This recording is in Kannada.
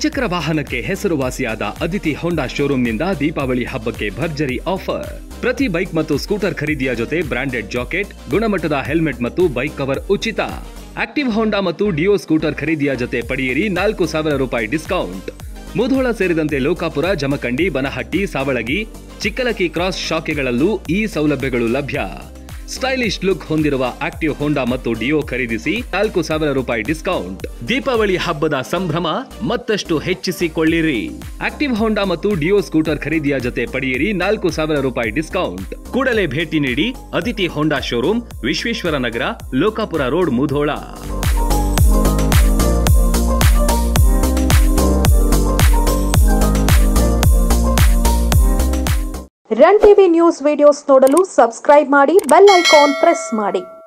ದ್ವಿಚಕ್ರ ವಾಹನಕ್ಕೆ ಹೆಸರುವಾಸಿಯಾದ ಅದಿತಿ ಹೋಂಡಾ ಶೋರೂಮ್ನಿಂದ ದೀಪಾವಳಿ ಹಬ್ಬಕ್ಕೆ ಭರ್ಜರಿ ಆಫರ್ ಪ್ರತಿ ಬೈಕ್ ಮತ್ತು ಸ್ಕೂಟರ್ ಖರೀದಿಯ ಜೊತೆ ಬ್ರಾಂಡೆಡ್ ಜಾಕೆಟ್ ಗುಣಮಟ್ಟದ ಹೆಲ್ಮೆಟ್ ಮತ್ತು ಬೈಕ್ ಕವರ್ ಉಚಿತ ಆಕ್ಟಿವ್ ಹೋಂಡಾ ಮತ್ತು ಡಿಯೋ ಸ್ಕೂಟರ್ ಖರೀದಿಯ ಜೊತೆ ಪಡೆಯಿರಿ ನಾಲ್ಕು ಸಾವಿರ ರೂಪಾಯಿ ಡಿಸ್ಕೌಂಟ್ ಮುಧೋಳ ಸೇರಿದಂತೆ ಲೋಕಾಪುರ ಜಮಖಂಡಿ ಬನಹಟ್ಟಿ ಸಾವಳಗಿ ಚಿಕ್ಕಲಕ್ಕಿ ಕ್ರಾಸ್ ಶಾಖೆಗಳಲ್ಲೂ ಈ ಸೌಲಭ್ಯಗಳು ಲಭ್ಯ ಸ್ಟೈಲಿಶ್ ಲುಕ್ ಹೊಂದಿರುವ ಆಕ್ಟಿವ್ ಹೋಂಡಾ ಮತ್ತು ಡಿಯೋ ಖರೀದಿಸಿ ನಾಲ್ಕು ಸಾವಿರ ರೂಪಾಯಿ ಡಿಸ್ಕೌಂಟ್ ದೀಪಾವಳಿ ಹಬ್ಬದ ಸಂಭ್ರಮ ಮತ್ತಷ್ಟು ಹೆಚ್ಚಿಸಿಕೊಳ್ಳಿರಿ ಆಕ್ಟಿವ್ ಹೋಂಡಾ ಮತ್ತು ಡಿಯೋ ಸ್ಕೂಟರ್ ಖರೀದಿಯ ಜೊತೆ ಪಡೆಯಿರಿ ನಾಲ್ಕು ಸಾವಿರ ರೂಪಾಯಿ ಡಿಸ್ಕೌಂಟ್ ಕೂಡಲೇ ಭೇಟಿ ನೀಡಿ Aditi Honda showroom Vishweshwara Nagara Lokapura road Mudhol run TV news videos ನೋಡಲು ಸಬ್ಸ್ಕ್ರೈಬ್ ಮಾಡಿ ಬೆಲ್ ಐಕಾನ್ ಪ್ರೆಸ್ ಮಾಡಿ